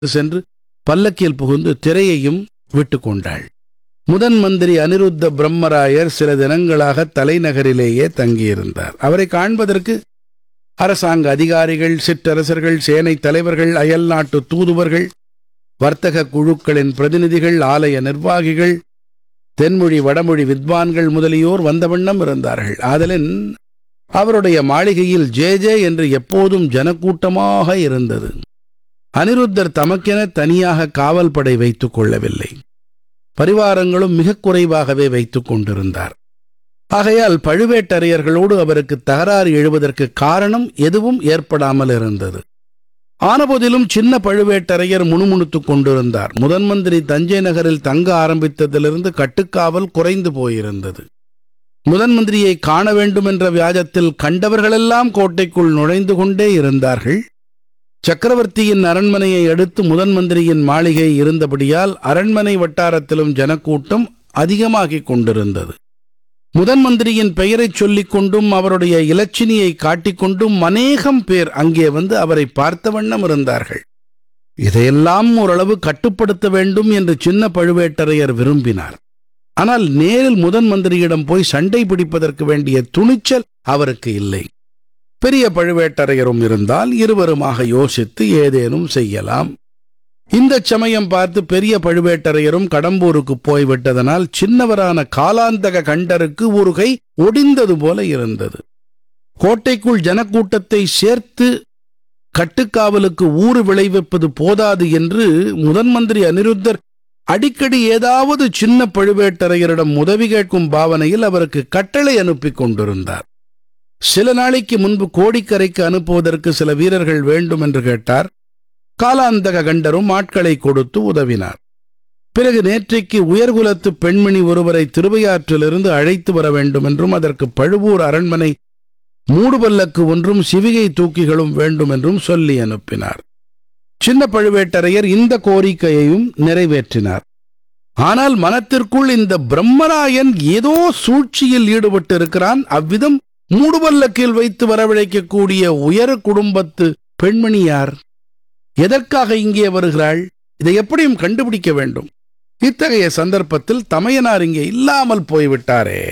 சென்று பல்லக்கில் புகுந்து திரையையும் விட்டுக் கொண்டாள் முதன் மந்திரி அனிருத்த பிரம்மராயர் சில தினங்களாக தலைநகரிலேயே தங்கியிருந்தார் அவரை காண்பதற்கு அரசாங்க அதிகாரிகள் சிற்றரசர்கள் சேனை தலைவர்கள் அயல்நாட்டு தூதுவர்கள் வர்த்தக குழுக்களின் பிரதிநிதிகள் ஆலய நிர்வாகிகள் தென்மொழி வடமொழி வித்வான்கள் முதலியோர் வந்த வண்ணம் இருந்தார்கள் ஆதலின் அவருடைய மாளிகையில் ஜே ஜே என்று எப்போதும் ஜனக்கூட்டமாக இருந்தது அனிருத்தர் தமக்கென தனியாக காவல் படை வைத்துக் கொள்ளவில்லை பரிவாரங்களும் மிகக் குறைவாகவே வைத்துக் கொண்டிருந்தார் ஆகையால் பழுவேட்டரையர்களோடு அவருக்கு தகராறு எழுவதற்கு காரணம் எதுவும் ஏற்படாமல் இருந்தது ஆனபோதிலும் சின்ன பழுவேட்டரையர் முணுமுணுத்துக் கொண்டிருந்தார் முதன் மந்திரி தஞ்சை நகரில் தங்க ஆரம்பித்ததிலிருந்து கட்டுக்காவல் குறைந்து போயிருந்தது முதன் மந்திரியை காண வேண்டும் என்ற வியாஜத்தில் கண்டவர்களெல்லாம் கோட்டைக்குள் நுழைந்து கொண்டே இருந்தார்கள் சக்கரவர்த்தியின் அரண்மனையை அடுத்து முதன் மந்திரியின் மாளிகை இருந்தபடியால் அரண்மனை வட்டாரத்திலும் ஜனக்கூட்டம் அதிகமாகிக் கொண்டிருந்தது முதன் மந்திரியின் பெயரைச் சொல்லிக் கொண்டும் அவருடைய இலச்சினியை காட்டிக்கொண்டும் அநேகம் பேர் அங்கே வந்து அவரை பார்த்த வண்ணம் இருந்தார்கள் இதையெல்லாம் ஓரளவு கட்டுப்படுத்த வேண்டும் என்று சின்ன பழுவேட்டரையர் விரும்பினார் ஆனால் நேரில் முதன் மந்திரியிடம் போய் சண்டை பிடிப்பதற்கு வேண்டிய துணிச்சல் அவருக்கு இல்லை பெரிய பழுவேட்டரையரும் இருந்தால் இருவருமாக யோசித்து ஏதேனும் செய்யலாம் இந்த சமயம் பார்த்து பெரிய பழுவேட்டரையரும் கடம்பூருக்கு போய்விட்டதனால் சின்னவரான காலாந்தக கண்டருக்கு ஒரு கை ஒடிந்தது போல இருந்தது கோட்டைக்குள் ஜனக்கூட்டத்தை சேர்த்து கட்டுக்காவலுக்கு ஊறு விளைவிப்பது போதாது என்று முதன் மந்திரி அனிருத்தர் அடிக்கடி ஏதாவது சின்ன பழுவேட்டரையரிடம் உதவி கேட்கும் பாவனையில் அவருக்கு கட்டளை அனுப்பிக் கொண்டிருந்தார் சில நாளைக்கு முன்பு கோடிக்கரைக்கு அனுப்புவதற்கு சில வீரர்கள் வேண்டும் என்று கேட்டார் காலாந்தக கண்டரும் ஆட்களை கொடுத்து உதவினார் பிறகு நேற்றைக்கு உயர்குலத்து பெண்மணி ஒருவரை திருவையாற்றிலிருந்து அழைத்து வர வேண்டும் என்றும் அதற்கு பழுவூர் அரண்மனை மூடுபல்லக்கு ஒன்றும் சிவிகை தூக்கிகளும் வேண்டும் என்றும் சொல்லி அனுப்பினார் சின்ன பழுவேட்டரையர் இந்த கோரிக்கையையும் நிறைவேற்றினார் ஆனால் மனத்திற்குள் இந்த பிரம்மராயன் ஏதோ சூழ்ச்சியில் ஈடுபட்டு இருக்கிறான் அவ்விதம் மூடுபல்லக்கில் வைத்து வரவழைக்கக்கூடிய உயர குடும்பத்து பெண்மணி யார் எதற்காக இங்கே வருகிறாள் இதை எப்படியும் கண்டுபிடிக்க வேண்டும் இத்தகைய சந்தர்ப்பத்தில் தமையனார் இங்கே இல்லாமல் போய்விட்டாரே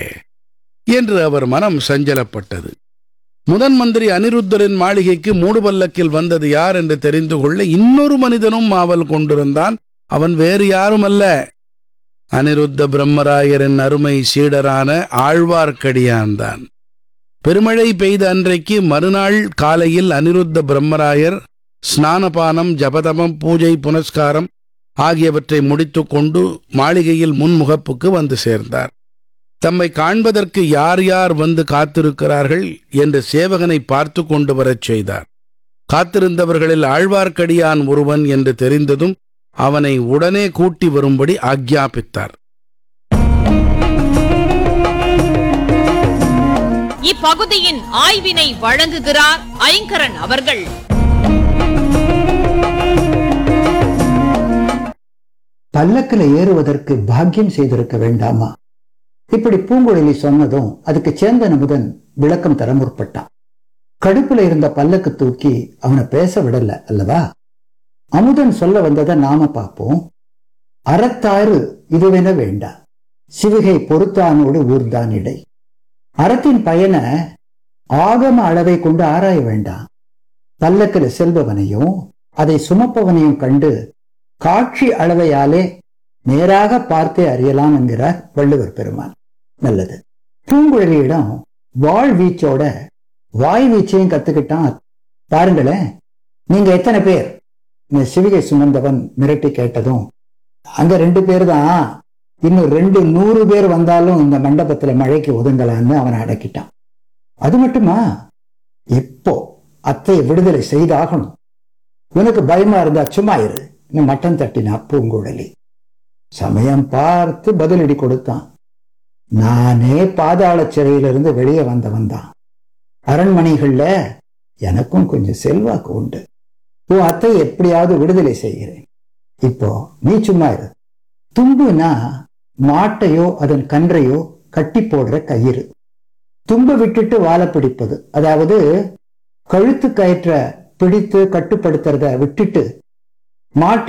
என்று அவர் மனம் சஞ்சலப்பட்டது முதன் மந்திரி அனிருத்தரின் மாளிகைக்கு மூடுபல்லக்கில் வந்தது யார் என்று தெரிந்து கொள்ள இன்னொரு மனிதனும் ஆவல் கொண்டிருந்தான் அவன் வேறு யாரும் அல்ல அனிருத்த பிரம்மராயரின் அருமை சீடரான ஆழ்வார்க்கடியான்தான் பெருமழை பெய்த அன்றைக்கு மறுநாள் காலையில் அனிருத்த பிரம்மராயர் ஸ்நானபானம் ஜபதமம் பூஜை புனஸ்காரம் ஆகியவற்றை முடித்துக்கொண்டு மாளிகையில் முன்முகப்புக்கு வந்து சேர்ந்தார் தம்மை காண்பதற்கு யார் யார் வந்து காத்திருக்கிறார்கள் என்று சேவகனை பார்த்து கொண்டு வரச் செய்தார் காத்திருந்தவர்களில் ஆழ்வார்க்கடியான் ஒருவன் என்று தெரிந்ததும் அவனை உடனே கூட்டி வரும்படி ஆக்ஞாபித்தார் இப்பகுதியின் ஆய்வினை வழங்குகிறார் ஐங்கரன் அவர்கள் பல்லக்கில் ஏறுவதற்கு பாக்கியம் செய்திருக்க வேண்டாமா இப்படி பூங்குழலி சொன்னதும் அதுக்கு சேந்தன் அமுதன் விளக்கம் தர முற்பட்டான் கடுப்புல இருந்த பல்லக்கு தூக்கி அவனை பேச விடல அல்லவா அமுதன் சொல்ல வந்ததை நாம பார்ப்போம் அறத்தாறு இதுவென வேண்டா சிவிகை பொறுத்தானோடு ஊர்தான் இடை அறத்தின் பயனை ஆகம அளவை கொண்டு ஆராய வேண்டாம் பல்லக்கில் செல்பவனையும் அதை சுமப்பவனையும் கண்டு காட்சி அளவையாலே நேராக பார்த்தே அறியலாம் என்கிறார் வள்ளுவர் பெருமான் நல்லது பூங்குழலியிடம் வாழ் வீச்சோட வாய் வீச்சையும் கத்துக்கிட்டான் பாருங்களேன் நீங்க எத்தனை பேர் இந்த சிவிகை சுமந்தவன் மிரட்டி கேட்டதும் அங்க ரெண்டு பேர் தான் இன்னும் ரெண்டு நூறு பேர் வந்தாலும் இந்த மண்டபத்துல மழைக்கு ஒதுங்கலான்னு அவனை அடக்கிட்டான் அது மட்டுமா இப்போ அத்தையை விடுதலை செய்தாகணும் உனக்கு பயமா இருந்தா சும்மா இரு இன்னும் மட்டம் தட்டினா பூங்குழலி சமயம் பார்த்து பதிலடி கொடுத்தான் நானே பாதாள சிறையிலிருந்து வெளியே வந்தவன் தான் அரண்மனைகள்ல எனக்கும் கொஞ்சம் செல்வாக்கு உண்டு உன் அத்தை எப்படியாவது விடுதலை செய்கிறேன் இப்போ நீ சும்மா இரு தும்புனா மாட்டையோ அதன் கன்றையோ கட்டி போடுற கயிறு தும்ப விட்டுட்டு வாழ பிடிப்பது அதாவது கழுத்து கயிற்ற பிடித்து கட்டுப்படுத்துறத விட்டுட்டு மாட்டி